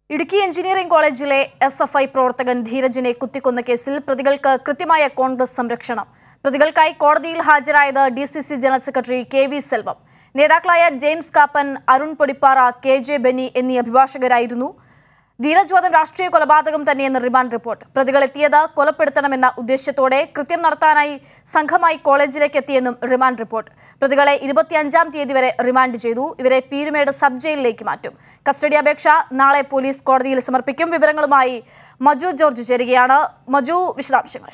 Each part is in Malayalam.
ഇടുക്കി എഞ്ചിനീയറിംഗ് കോളേജിലെ എസ് എഫ് ഐ പ്രവർത്തകൻ ധീരജിനെ കുത്തിക്കൊന്ന കേസിൽ പ്രതികൾക്ക് കൃത്യമായ കോൺഗ്രസ് സംരക്ഷണം പ്രതികൾക്കായി കോടതിയിൽ ഹാജരായത് D C C general secretary K V Selvam നേതാക്കളായ ജെയിംസ് കാപ്പൻ അരുൺ പൊടിപ്പാറ കെ ജെ ബെന്നി എന്നീ അഭിഭാഷകരായിരുന്നു ധീരജ് വധം രാഷ്ട്രീയ കൊലപാതകം തന്നെയെന്ന് റിമാൻഡ് റിപ്പോർട്ട് പ്രതികൾ എത്തിയത് കൊലപ്പെടുത്തണമെന്ന ഉദ്ദേശ്യത്തോടെ കൃത്യം നടത്താനായി സംഘമായി കോളേജിലേക്ക് എത്തിയെന്നും റിമാൻഡ് റിപ്പോർട്ട് പ്രതികളെ ഇരുപത്തിയഞ്ചാം തീയതി വരെ റിമാൻഡ് ചെയ്തു ഇവരെ പീരുമേട് സബ് ജയിലിലേക്ക് മാറ്റും കസ്റ്റഡി അപേക്ഷ നാളെ പോലീസ് കോടതിയിൽ സമർപ്പിക്കും വിവരങ്ങളുമായി മജു ജോർജ് ചേരുകയാണ് മജു വിശദാംശങ്ങൾ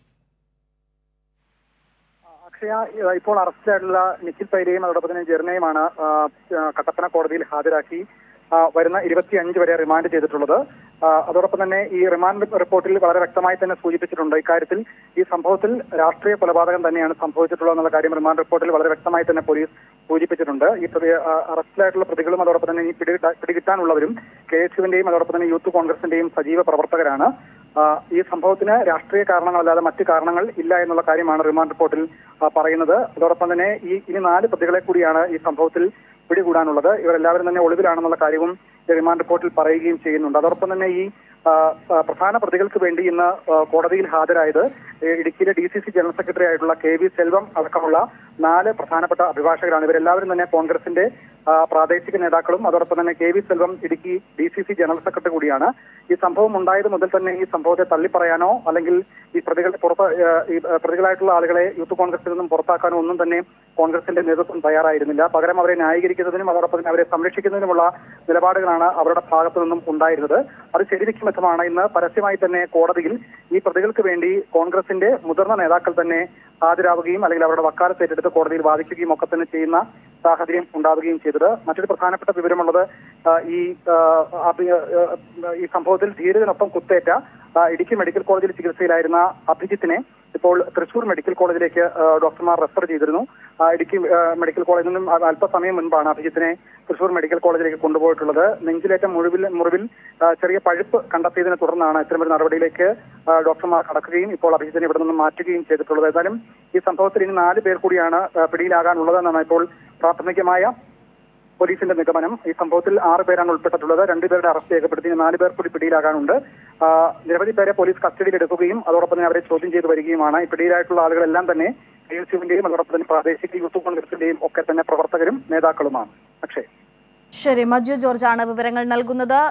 അക്ഷയ ഏഹ് ഇപ്പോൾ അറസ്റ്റിലായിട്ടുള്ള നിഖിൽ പൈലയും അതോടൊപ്പം തന്നെ ജെറിനെയുമാണ് ആഹ്, ആഹ് കട്ടപ്പന കോടതിയിൽ ഹാജരാക്കി ആഹ്, വരുന്ന ഇരുപത്തിയഞ്ച് വരെ റിമാൻഡ് ചെയ്തിട്ടുള്ളത് ആഹ്, അതോടൊപ്പം തന്നെ ഈ റിമാൻഡ് റിപ്പോർട്ടിൽ വളരെ വ്യക്തമായി തന്നെ സൂചിപ്പിച്ചിട്ടുണ്ട് ഇക്കാര്യത്തിൽ ഈ സംഭവത്തിൽ രാഷ്ട്രീയ കൊലപാതകം തന്നെയാണ് സംഭവിച്ചിട്ടുള്ളത് എന്നുള്ള കാര്യം റിമാൻഡ് റിപ്പോർട്ടിൽ വളരെ വ്യക്തമായി തന്നെ പോലീസ് സൂചിപ്പിച്ചിട്ടുണ്ട് ഈ പ്രതി ആഹ്, അറസ്റ്റിലായിട്ടുള്ള പ്രതികളും അതോടൊപ്പം തന്നെ ഈ പിടികിട്ടാ പിടികിട്ടാനുള്ളവരും കെ എസ് യുവിന്റെയും അതോടൊപ്പം തന്നെ യൂത്ത് കോൺഗ്രസിന്റെയും സജീവ പ്രവർത്തകരാണ് ആഹ്, ഈ സംഭവത്തിന് രാഷ്ട്രീയ കാരണങ്ങളല്ലാതെ മറ്റ് കാരണങ്ങൾ ഇല്ല എന്നുള്ള കാര്യമാണ് റിമാൻഡ് റിപ്പോർട്ടിൽ ആഹ്, പറയുന്നത് അതോടൊപ്പം തന്നെ ഈ ഇനി നാല് പ്രതികളെ കൂടിയാണ് ഈ സംഭവത്തിൽ പിടികൂടാനുള്ളത് ഇവരെല്ലാവരും തന്നെ ഒളിവിലാണെന്നുള്ള കാര്യവും ഈ റിമാൻഡ് റിപ്പോർട്ടിൽ പറയുകയും ചെയ്യുന്നുണ്ട് അതോടൊപ്പം തന്നെ ഈ ആ, ആ, പ്രധാന പ്രതികൾക്ക് വേണ്ടി ഇന്ന് ആ, കോടതിയിൽ ഹാജരായത് ഏ, ഇടുക്കിയിലെ D C C general secretary ആയിട്ടുള്ള കെ വി സെൽവം അടക്കമുള്ള നാല് പ്രധാനപ്പെട്ട അഭിഭാഷകരാണ് ഇവരെല്ലാവരും തന്നെ കോൺഗ്രസിന്റെ ആ, പ്രാദേശിക നേതാക്കളും അതോടൊപ്പം തന്നെ K V Selvam Idukki D C C general secretary കൂടിയാണ് ഈ സംഭവം ഉണ്ടായത് മുതൽ തന്നെ ഈ സംഭവത്തെ തള്ളിപ്പറയാനോ അല്ലെങ്കിൽ ഈ പ്രതികളെ പുറത്ത് ആ, ഈ ആ, പ്രതികളായിട്ടുള്ള ആളുകളെ യൂത്ത് കോൺഗ്രസിൽ നിന്നും പുറത്താക്കാനോ ഒന്നും തന്നെ കോൺഗ്രസിന്റെ നേതൃത്വം തയ്യാറായിരുന്നില്ല പകരം അവരെ ന്യായീകരിക്കുന്നതിനും അതോടൊപ്പം തന്നെ അവരെ സംരക്ഷിക്കുന്നതിനുമുള്ള നിലപാടുകളാണ് അവരുടെ ഭാഗത്തു നിന്നും ഉണ്ടായിരുന്നത് അത് ശരിവെക്കും വിധമാണ് ഇന്ന് പരസ്യമായി തന്നെ കോടതിയിൽ ഈ പ്രതികൾക്ക് വേണ്ടി കോൺഗ്രസിന്റെ മുതിർന്ന നേതാക്കൾ തന്നെ ഹാജരാവുകയും അല്ലെങ്കിൽ അവരുടെ വക്കാലത്ത് ഏറ്റെടുത്ത് കോടതിയിൽ വാദിക്കുകയും ഒക്കെ തന്നെ ചെയ്യുന്ന സാഹചര്യം ഉണ്ടാവുകയും ചെയ്തത് മറ്റൊരു പ്രധാനപ്പെട്ട വിവരമുള്ളത് ആ, ഈ ആ, അഭി- ആ, ഈ സംഭവത്തിൽ ധീരജനൊപ്പം കുത്തേറ്റ ആ, ഇടുക്കി മെഡിക്കൽ കോളേജിൽ ചികിത്സയിലായിരുന്ന അഭിജിത്തിനെ ഇപ്പോൾ തൃശൂർ മെഡിക്കൽ കോളേജിലേക്ക് ആ, ഡോക്ടർമാർ റെഫർ ചെയ്തിരുന്നു ആ, ഇടുക്കി ആ, മെഡിക്കൽ കോളേജിൽ നിന്നും അ- അല്പസമയം മുൻപാണ് അഭിജിത്തിനെ തൃശൂർ മെഡിക്കൽ കോളേജിലേക്ക് കൊണ്ടുപോയിട്ടുള്ളത് നെഞ്ചിലേറ്റ മുറിവിൽ മുറിവിൽ ആ, ചെറിയ പഴുപ്പ് കണ്ടെത്തിയതിനെ തുടർന്നാണ് ഇത്തരമൊരു നടപടിയിലേക്ക് ആ, ഡോക്ടർമാർ കടക്കുകയും ഇപ്പോൾ അഭിജിത്തിനെ ഇവിടെ നിന്ന് മാറ്റുകയും ചെയ്തിട്ടുള്ളത് ഏതായാലും ഈ സംഭവത്തിൽ ഇനി നാല് പേർ കൂടിയാണ് ആ, പിടിയിലാകാനുള്ളതെന്നാണ് ഇപ്പോൾ പ്രാഥമികമായ പോലീസിന്റെ നിഗമനം ഈ സംഭവത്തിൽ ആറ് പേരാണ് ഉൾപ്പെട്ടിട്ടുള്ളത് രണ്ടുപേരുടെ അറസ്റ്റ് രേഖപ്പെടുത്തി ഇനി നാല് പേർ കൂടി പിടിയിലാകാനുണ്ട് ആ, നിരവധി പേരെ പോലീസ് കസ്റ്റഡിയിൽ എടുക്കുകയും അതോടൊപ്പം തന്നെ അവരെ ചോദ്യം ചെയ്ത് വരികയുമാണ് ഈ പിടിയിലായിട്ടുള്ള ആളുകളെല്ലാം തന്നെ കെ എസ് യുവിന്റെയും അതോടൊപ്പം തന്നെ പ്രാദേശിക യൂത്ത് കോൺഗ്രസിന്റെയും ഒക്കെ തന്നെ പ്രവർത്തകരും നേതാക്കളുമാണ് അക്ഷയ് ശരി മജു ജോർജാണ് വിവരങ്ങൾ നൽകുന്നത്